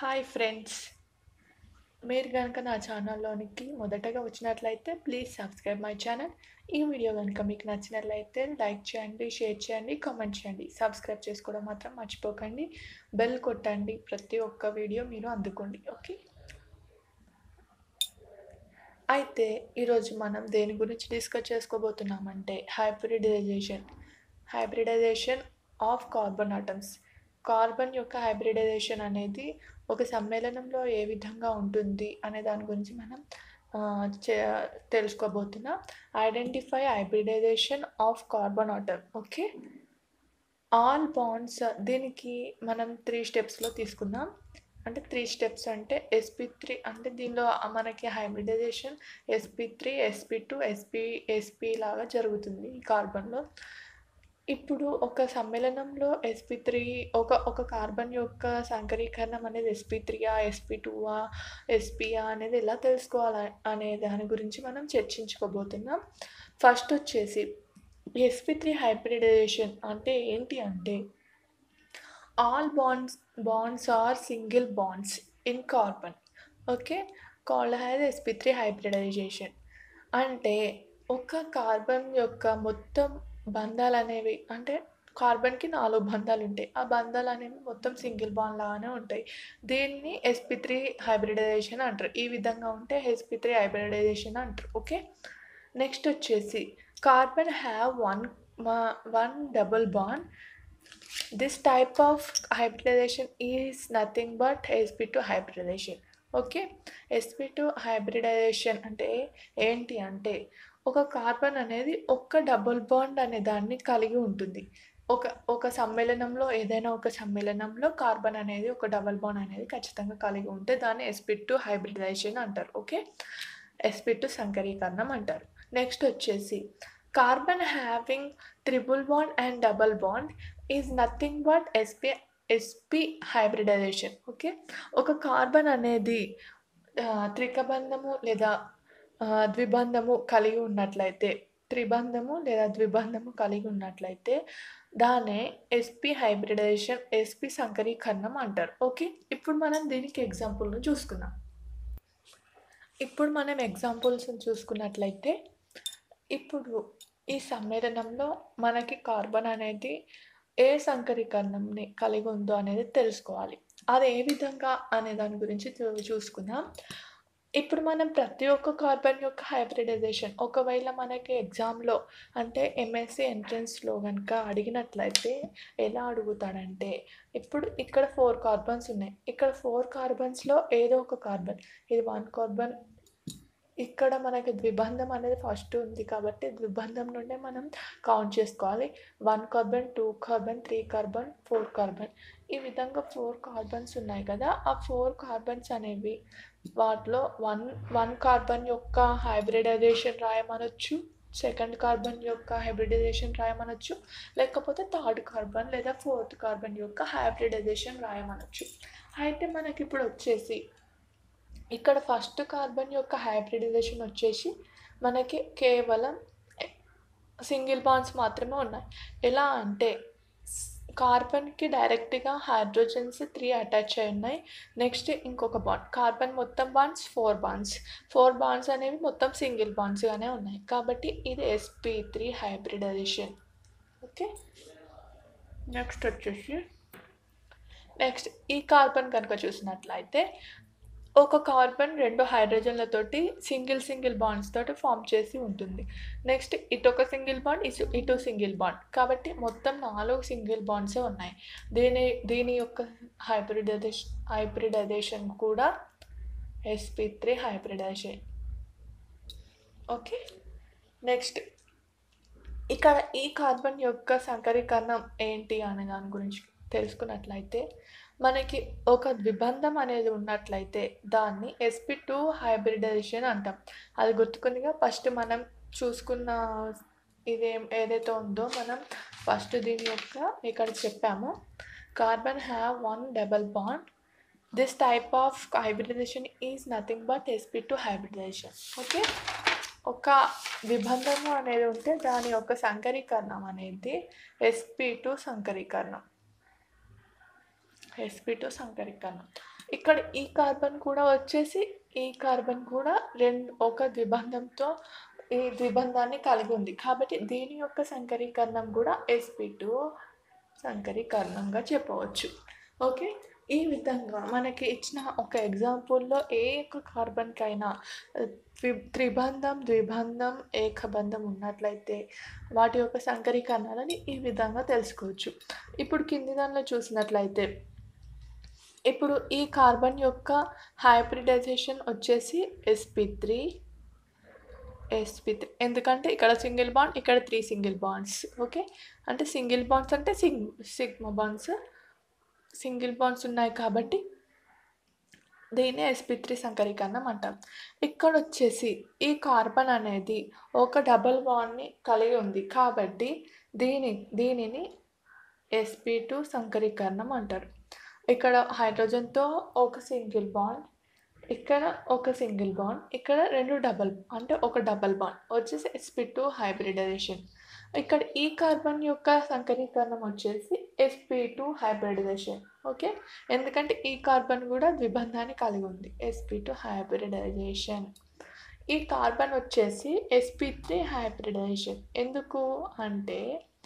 hi friends మీరు కనుక నా ఛానల్లోనికి మొదటగా వచ్చినట్లయితే ప్లీజ్ సబ్స్క్రైబ్ మై ఛానల్ ఈ వీడియో కనుక మీకు నచ్చినట్లయితే లైక్ చేయండి షేర్ చేయండి కామెంట్ చేయండి సబ్స్క్రైబ్ చేసుకోవడం మాత్రం మర్చిపోకండి బెల్ కొట్టండి ప్రతి ఒక్క వీడియో మీరు అందుకోండి ఓకే అయితే ఈరోజు మనం దేని గురించి డిస్కస్ చేసుకోబోతున్నామంటే hybridization hybridization of carbon atoms carbon యొక్క హైబ్రిడైజేషన్ అనేది ఒక సమ్మేళనంలో ఏ విధంగా ఉంటుంది అనే దాని గురించి మనం ఆ, చే- తెలుసుకోబోతున్నాం identify hybridization of carbon atom okay all bonds దీనికి మనం త్రీ స్టెప్స్లో తీసుకుందాం అంటే త్రీ స్టెప్స్ అంటే ఎస్పీ త్రీ అంటే దీనిలో మనకి hybridization S P three S P two S P S P లాగా జరుగుతుంది ఈ కార్బన్లో ఇప్పుడు ఒక సమ్మేళనంలో ఎస్పీ త్రీ ఒక ఒక కార్బన్ యొక్క సంకరీకరణం అనేది ఎస్పీ త్రీయా ఎస్పీ టూవా ఎస్పీయా అనేది ఎలా తెలుసుకోవాలి అనే దాని గురించి మనం చర్చించుకోబోతున్నాం ఫస్ట్ వచ్చేసి ఎస్పీ త్రీ హైబ్రిడైజేషన్ అంటే ఏంటి అంటే all bonds bonds are single bonds in carbon okay called has S P three hybridization అంటే ఒక కార్బన్ యొక్క మొత్తం బంధాలు అనేవి అంటే కార్బన్కి నాలుగు బంధాలు ఉంటాయి ఆ బంధాలు అనేవి మొత్తం సింగిల్ బాండ్ లాగానే ఉంటాయి దీన్ని ఎస్పీ త్రీ హైబ్రిడైజేషన్ అంటారు ఈ విధంగా ఉంటే ఎస్పీ త్రీ హైబ్రిడైజేషన్ అంటారు ఓకే నెక్స్ట్ వచ్చేసి carbon have one one double bond this type of hybridization is nothing but S P two hybridization okay S P two hybridization అంటే ఏంటి అంటే ఒక కార్బన్ అనేది ఒక్క డబుల్ బాండ్ అనే దాన్ని కలిగి ఉంటుంది ఒక ఒక సమ్మేళనంలో ఏదైనా ఒక సమ్మేళనంలో కార్బన్ అనేది ఒక డబుల్ బాండ్ అనేది ఖచ్చితంగా కలిగి ఉంటే దాన్ని ఎస్పీ టు హైబ్రిడైజేషన్ అంటారు ఓకే ఎస్పీ టు సంకరీకరణం అంటారు నెక్స్ట్ వచ్చేసి carbon having triple bond and double bond is nothing but S P S P hybridization okay ఒక కార్బన్ అనేది ఆ, త్రికబంధము లేదా ఆ, ద్విబంధము కలిగి ఉన్నట్లయితే త్రిబంధము లేదా ద్విబంధము కలిగి ఉన్నట్లయితే దాన్నే ఎస్పీ హైబ్రిడైజేషన్ ఎస్పీ సంకరీకరణం అంటారు ఓకే ఇప్పుడు మనం దీనికి ఎగ్జాంపుల్ను చూసుకుందాం ఇప్పుడు మనం ఎగ్జాంపుల్స్ చూసుకున్నట్లయితే ఇప్పుడు ఈ సమ్మేళనంలో మనకి కార్బన్ అనేది ఏ సంకరీకరణంని కలిగి ఉందో అనేది తెలుసుకోవాలి అది ఏ విధంగా అనే దాని గురించి చూ- చూసుకుందాం ఇప్పుడు మనం ప్రతి ఒక్క కార్బన్ యొక్క హైబ్రిడైజేషన్ ఒకవేళ మనకి ఎగ్జామ్లో అంటే ఎంఎస్సి ఎంట్రన్స్లో కనుక అడిగినట్లయితే ఎలా అడుగుతాడంటే ఇప్పుడు ఇక్కడ ఫోర్ కార్బన్స్ ఉన్నాయి ఇక్కడ ఫోర్ కార్బన్స్లో ఏదో ఒక కార్బన్ ఇది వన్ కార్బన్ ఇక్కడ మనకి ద్విబంధం అనేది ఫస్ట్ ఉంది కాబట్టి ద్విబంధం నుండే మనం కౌంట్ చేసుకోవాలి one carbon two carbon three carbon four carbon ఈ విధంగా ఫోర్ కార్బన్స్ ఉన్నాయి కదా ఆ ఫోర్ కార్బన్స్ అనేవి వాటిలో వన్ వన్ కార్బన్ యొక్క హైబ్రిడైజేషన్ రాయమనొచ్చు సెకండ్ కార్బన్ యొక్క హైబ్రిడైజేషన్ రాయమనొచ్చు లేకపోతే థర్డ్ కార్బన్ లేదా ఫోర్త్ కార్బన్ యొక్క హైబ్రిడైజేషన్ రాయమనొచ్చు అయితే మనకి ఇప్పుడు వచ్చేసి ఇక్కడ ఫస్ట్ కార్బన్ యొక్క హైబ్రిడైజేషన్ వచ్చేసి మనకి కేవలం సింగిల్ బాండ్స్ మాత్రమే ఉన్నాయి ఎలా అంటే కార్బన్కి డైరెక్ట్గా హైడ్రోజన్స్ త్రీ అటాచ్ అయి ఉన్నాయి నెక్స్ట్ ఇంకొక బాండ్ కార్బన్ మొత్తం bonds four bonds four bonds అనేవి మొత్తం సింగిల్ బాండ్స్గానే ఉన్నాయి కాబట్టి ఇది S P three hybridization okay next వచ్చేసి నెక్స్ట్ ఈ కార్బన్ కనుక చూసినట్లయితే ఒక కార్బన్ రెండు హైడ్రోజన్లతోటి సింగిల్ సింగిల్ బాండ్స్ తోటి ఫామ్ చేసి ఉంటుంది నెక్స్ట్ ఇటు ఒక సింగిల్ బాండ్ ఇటు ఇటు సింగిల్ బాండ్ కాబట్టి మొత్తం నాలుగు సింగిల్ బాండ్సే ఉన్నాయి దీని దీని యొక్క హైబ్రిడైజేషన్ హైబ్రిడైజేషన్ కూడా S P three hybridization okay next ఇక్కడ ఈ కార్బన్ యొక్క సంకరీకరణం ఏంటి అనే దాని గురించి తెలుసుకున్నట్లయితే మనకి ఒక ద్విబంధం అనేది ఉన్నట్లయితే దాన్ని ఎస్పీ టూ హైబ్రిడైజేషన్ అంటాం అది గుర్తుకుందిగా ఫస్ట్ మనం చూసుకున్న ఇదేం ఏదైతే ఉందో మనం ఫస్ట్ దీని యొక్క ఇక్కడ చెప్పాము carbon have one double bond this type of hybridization is nothing but S P two hybridization okay ఒక విబంధము అనేది ఉంటే దాని యొక్క సంకరీకరణం అనేది ఎస్పీ టు సంకరీకరణం ఎస్పీ టు సంకరీకరణం ఇక్కడ ఈ కార్బన్ కూడా వచ్చేసి ఈ కార్బన్ కూడా రెండు ఒక ద్విబంధంతో ఈ ద్విబంధాన్ని కలిగి ఉంది కాబట్టి దీని యొక్క సంకరీకరణం కూడా ఎస్పీ టూ సంకరీకరణంగా చెప్పవచ్చు ఓకే ఈ విధంగా మనకి ఇచ్చిన ఒక ఎగ్జాంపుల్లో ఏ ఒక్క కార్బన్కైనా ద్వి త్రిబంధం ద్విబంధం ఏకబంధం ఉన్నట్లయితే వాటి యొక్క సంకరీకరణాలని ఈ విధంగా తెలుసుకోవచ్చు ఇప్పుడు కింది దానిలో చూసినట్లయితే ఇప్పుడు ఈ కార్బన్ యొక్క హైబ్రిడైజేషన్ వచ్చేసి ఎస్పీ త్రీ ఎస్పీ త్రీ ఎందుకంటే ఇక్కడ సింగిల్ బాండ్ ఇక్కడ త్రీ సింగిల్ బాండ్స్ ఓకే అంటే సింగిల్ బాండ్స్ అంటే sing sigma bonds single bonds ఉన్నాయి కాబట్టి దీన్ని ఎస్పీ త్రీ సంకరీకరణం అంటాం ఇక్కడ వచ్చేసి ఈ కార్బన్ అనేది ఒక డబుల్ బాండ్ని కలిగి ఉంది కాబట్టి దీని దీనిని ఎస్పీ టూ సంకరీకరణం అంటారు ఇక్కడ హైడ్రోజన్తో ఒక సింగిల్ బాండ్ ఇక్కడ ఒక సింగిల్ బాండ్ ఇక్కడ రెండు డబల్ అంటే ఒక డబల్ బాండ్ వచ్చేసి ఎస్పీ టూ హైబ్రిడైజేషన్ ఇక్కడ ఈ కార్బన్ యొక్క సంకరీకరణం వచ్చేసి ఎస్పీ టూ హైబ్రిడైజేషన్ ఓకే ఎందుకంటే ఈ కార్బన్ కూడా ద్విబంధాన్ని కలిగి ఉంది ఎస్పీ టూ హైబ్రిడైజేషన్ ఈ కార్బన్ వచ్చేసి ఎస్పీ త్రీ హైబ్రిడైజేషన్ ఎందుకు అంటే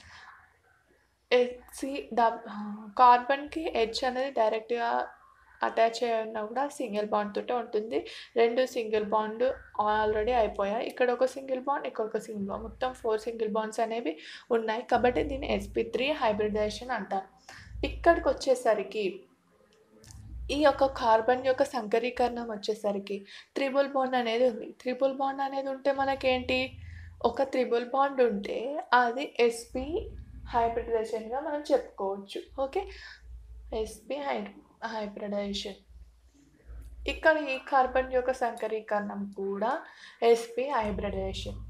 హెచ్సి డబ్ కార్బన్కి హెచ్ అనేది డైరెక్ట్గా అటాచ్ అయి ఉన్నా కూడా సింగిల్ బాండ్ తోటే ఉంటుంది రెండు సింగిల్ బాండ్ ఆల్రెడీ అయిపోయాయి ఇక్కడ ఒక సింగిల్ బాండ్ ఇక్కడ ఒక సింగిల్ బాండ్ మొత్తం ఫోర్ సింగిల్ బాండ్స్ అనేవి ఉన్నాయి కాబట్టి దీన్ని ఎస్పీ త్రీ హైబ్రిడైజేషన్ అంటారు ఇక్కడికి వచ్చేసరికి ఈ యొక్క కార్బన్ యొక్క సంకరీకరణం వచ్చేసరికి త్రిబుల్ బాండ్ అనేది ఉంది త్రిబుల్ బాండ్ అనేది ఉంటే మనకేంటి ఒక త్రిబుల్ బాండ్ ఉంటే అది ఎస్పీ హైబ్రిడైజేషన్గా మనం చెప్పుకోవచ్చు ఓకే ఎస్పీ హై హైబ్రిడైజేషన్ ఇక్కడ ఈ కార్బన్ యొక్క సంకరీకరణం కూడా ఎస్పీ హైబ్రిడైజేషన్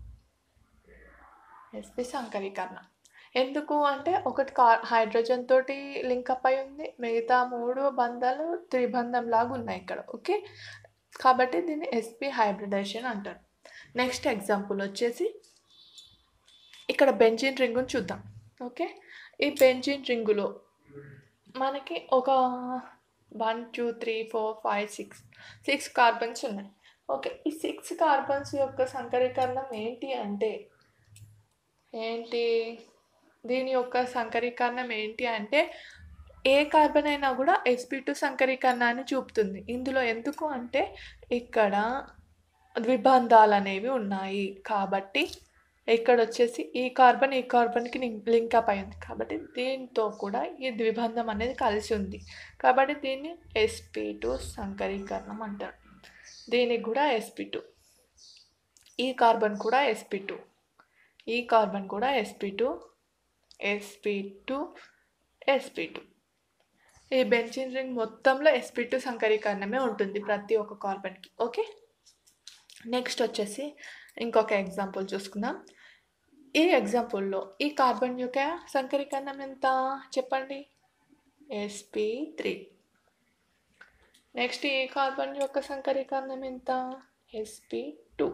ఎస్పీ సంకరీకరణం ఎందుకు అంటే ఒకటి కా హైడ్రోజన్ తోటి లింకప్ అయి ఉంది మిగతా మూడు బంధాలు త్రిబంధం లాగా ఉన్నాయి ఇక్కడ ఓకే కాబట్టి దీన్ని ఎస్పీ హైబ్రిడైజేషన్ అంటారు నెక్స్ట్ ఎగ్జాంపుల్ వచ్చేసి ఇక్కడ బెంజిన్ రింగుని చూద్దాం ఓకే ఈ బెంజిన్ రింగులో మనకి ఒక one two three four five six six carbons ఉన్నాయి ఓకే ఈ సిక్స్ కార్బన్స్ యొక్క సంకరీకరణం ఏంటి అంటే ఏంటి దీని యొక్క సంకరీకరణం ఏంటి అంటే ఏ కార్బన్ అయినా కూడా ఎస్పీ టూ సంకరీకరణాన్ని చూపుతుంది ఇందులో ఎందుకు అంటే ఇక్కడ ద్విబంధాలు అనేవి ఉన్నాయి కాబట్టి ఇక్కడ వచ్చేసి ఈ కార్బన్ ఈ కార్బన్కి లింక్ అప్ అయింది కాబట్టి దీంతో కూడా ఈ ద్విబంధం అనేది కలిసి ఉంది కాబట్టి దీన్ని ఎస్పీ టూ సంకరీకరణం అంటారు దీనికి కూడా ఎస్పీ టూ ఈ కార్బన్ కూడా ఎస్పీ టూ ఈ కార్బన్ కూడా S P two S P two S P two ఈ బెంజిన్ రింగ్ మొత్తంలో ఎస్పీ టూ సంకరీకరణమే ఉంటుంది ప్రతి ఒక్క కార్బన్కి ఓకే నెక్స్ట్ వచ్చేసి ఇంకొక ఎగ్జాంపుల్ చూసుకుందాం ఈ ఎగ్జాంపుల్లో ఈ కార్బన్ యొక్క సంకరీకరణం ఎంత చెప్పండి ఎస్పీ త్రీ నెక్స్ట్ ఈ కార్బన్ యొక్క సంకరీకరణం ఎంత S P two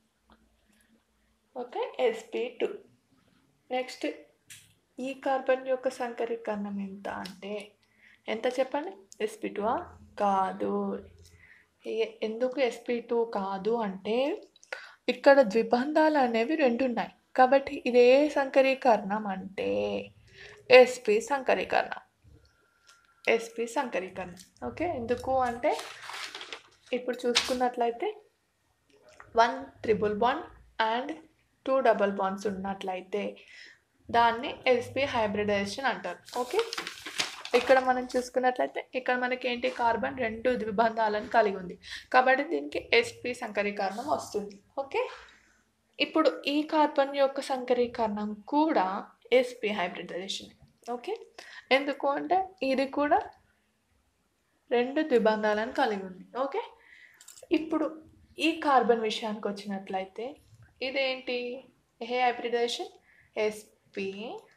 okay S P two next ఈ కార్బన్ యొక్క సంకరీకరణం ఎంత అంటే ఎంత చెప్పండి ఎస్పీ టూ కాదు ఏ- ఎందుకు ఎస్పీ టూ కాదు అంటే ఇక్కడ ద్విబంధాలు అనేవి రెండు ఉన్నాయి కాబట్టి ఇదే సంకరీకరణం అంటే ఎస్పీ సంకరీకరణం ఎస్పీ సంకరీకరణం ఓకే ఎందుకు అంటే ఇప్పుడు చూసుకున్నట్లయితే one triple bond and two double bonds ఉన్నట్లయితే దాన్ని ఎస్పీ హైబ్రిడైజేషన్ అంటారు ఓకే ఇక్కడ మనం చూసుకున్నట్లయితే ఇక్కడ మనకి ఏంటి కార్బన్ రెండు ద్విబంధాలను కలిగి ఉంది కాబట్టి దీనికి ఎస్పీ సంకరీకరణం వస్తుంది ఓకే ఇప్పుడు ఈ కార్బన్ యొక్క సంకరీకరణం కూడా ఎస్పీ హైబ్రిడైజేషన్ ఓకే ఎందుకు అంటే ఇది కూడా రెండు ద్విబంధాలను కలిగి ఉంది ఓకే ఇప్పుడు ఈ కార్బన్ విషయానికి వచ్చినట్లయితే ఇదేంటి ఏ hybridization S P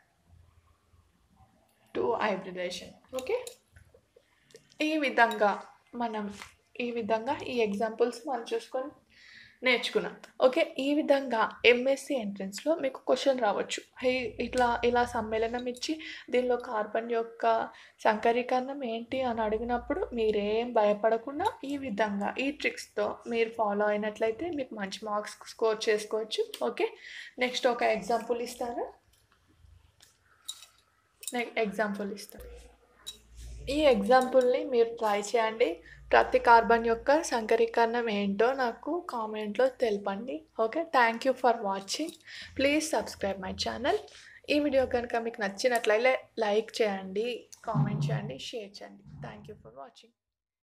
two hybridization okay ఈ విధంగా మనం ఈ విధంగా ఈ ఎగ్జాంపుల్స్ మనం చూసుకొని నేర్చుకున్నాం ఓకే ఈ విధంగా ఎంఎస్సి ఎంట్రన్స్లో మీకు క్వశ్చన్ రావచ్చు హే ఇట్లా ఇలా సమ్మేళనం ఇచ్చి దీనిలో కార్బన్ యొక్క సంకరీకరణం ఏంటి అని అడిగినప్పుడు మీరేం భయపడకుండా ఈ విధంగా ఈ ట్రిక్స్తో మీరు ఫాలో అయినట్లయితే మీకు మంచి మార్క్స్ స్కోర్ చేసుకోవచ్చు ఓకే నెక్స్ట్ ఒక ఎగ్జాంపుల్ ఇస్తారా ఎగ్జాంపుల్ ఇస్తాను ఈ ఎగ్జాంపుల్ని మీరు ట్రై చేయండి ప్రతి కార్బన్ యొక్క సంకరీకరణం ఏంటో నాకు కామెంట్లో తెలపండి okay thank you for watching please subscribe my channel ఈ వీడియో కనుక మీకు నచ్చినట్లయితే లైక్ చేయండి కామెంట్ చేయండి షేర్ చేయండి థ్యాంక్ యూ ఫర్ వాచింగ్